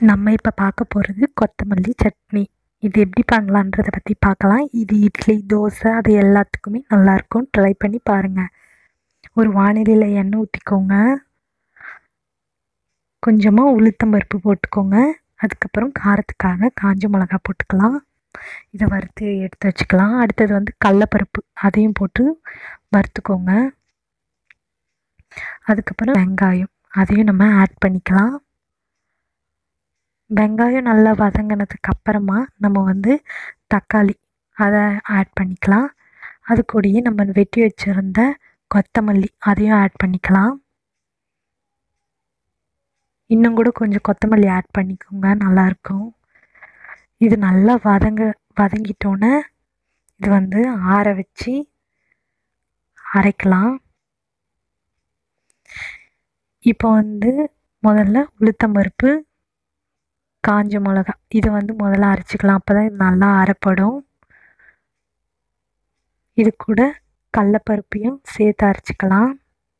நம்ம இப்போ பார்க்க போகிறது கொத்தமல்லி சட்னி இது எப்படி பண்ணலான்றத பற்றி பார்க்கலாம் இது இட்லி தோசை அது எல்லாத்துக்குமே நல்லாயிருக்கும் ட்ரை பண்ணி பாருங்கள் ஒரு வானிலையில் எண்ணெய் ஊற்றிக்கோங்க கொஞ்சமாக உளுத்தம்பருப்பு போட்டுக்கோங்க அதுக்கப்புறம் காரத்துக்காக காஞ்ச மிளகா போட்டுக்கலாம் இதை வறுத்து எடுத்து வச்சுக்கலாம் அடுத்தது வந்து கடலப்பருப்பு அதையும் போட்டு வறுத்துக்கோங்க அதுக்கப்புறம் வெங்காயம் அதையும் நம்ம ஆட் பண்ணிக்கலாம் வெங்காயம் நல்லா வதங்கினதுக்கு அப்புறமா நம்ம வந்து தக்காளி அதை ஆட் பண்ணிக்கலாம் அது கூடயே நம்ம வெட்டி வச்சுருந்த கொத்தமல்லி அதையும் ஆட் பண்ணிக்கலாம் இன்னும் கூட கொஞ்சம் கொத்தமல்லி ஆட் பண்ணிக்கோங்க நல்லாயிருக்கும் இது நல்லா வதங்க வதங்கிட்டோன்னே இது வந்து ஆற வச்சு அரைக்கலாம் இப்போ வந்து முதல்ல உளுத்தம்பருப்பு காஞ்ச மிளகா இதை வந்து முதல்ல அரைச்சிக்கலாம் அப்போ தான் இது நல்லா அரைப்படும் இது கூட கடலப்பருப்பையும் சேர்த்து அரைச்சிக்கலாம்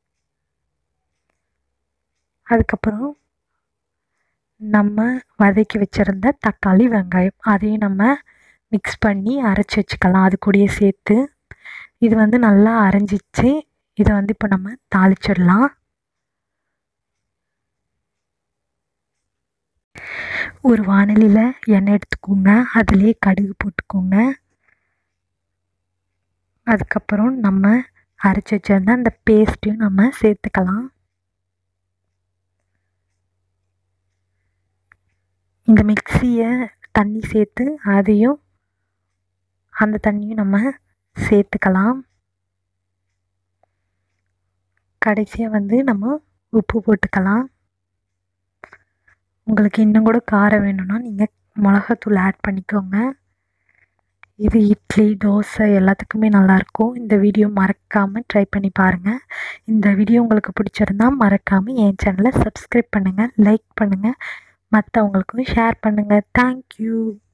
அதுக்கப்புறம் நம்ம வதக்கி வச்சுருந்த தக்காளி வெங்காயம் அதையும் நம்ம மிக்ஸ் பண்ணி அரைச்சி வச்சுக்கலாம் அது கூடயே சேர்த்து இது வந்து நல்லா அரைஞ்சிச்சு இதை வந்து இப்போ நம்ம தாளிச்சிடலாம் ஒரு வானலியில் எண்ணெய் எடுத்துக்கோங்க அதிலே கடுகு போட்டுக்கோங்க அதுக்கப்புறம் நம்ம அரைச்சி வச்சிருந்த அந்த பேஸ்ட்டையும் நம்ம சேர்த்துக்கலாம் இந்த மிக்சியை தண்ணி சேர்த்து அதையும் அந்த தண்ணியும் நம்ம சேர்த்துக்கலாம் கடைசியாக வந்து நம்ம உப்பு போட்டுக்கலாம் உங்களுக்கு இன்னும் கூட காரம் வேணும்னா நீங்கள் மிளகாத்தூள் ஆட் பண்ணிக்கோங்க இது இட்லி தோசை எல்லாத்துக்குமே நல்லாயிருக்கும் இந்த வீடியோ மறக்காமல் ட்ரை பண்ணி பாருங்கள் இந்த வீடியோ உங்களுக்கு பிடிச்சிருந்தா மறக்காமல் என் சேனலை சப்ஸ்கிரைப் பண்ணுங்கள் லைக் பண்ணுங்கள் மற்றவங்களுக்கும் ஷேர் பண்ணுங்கள் தேங்க்யூ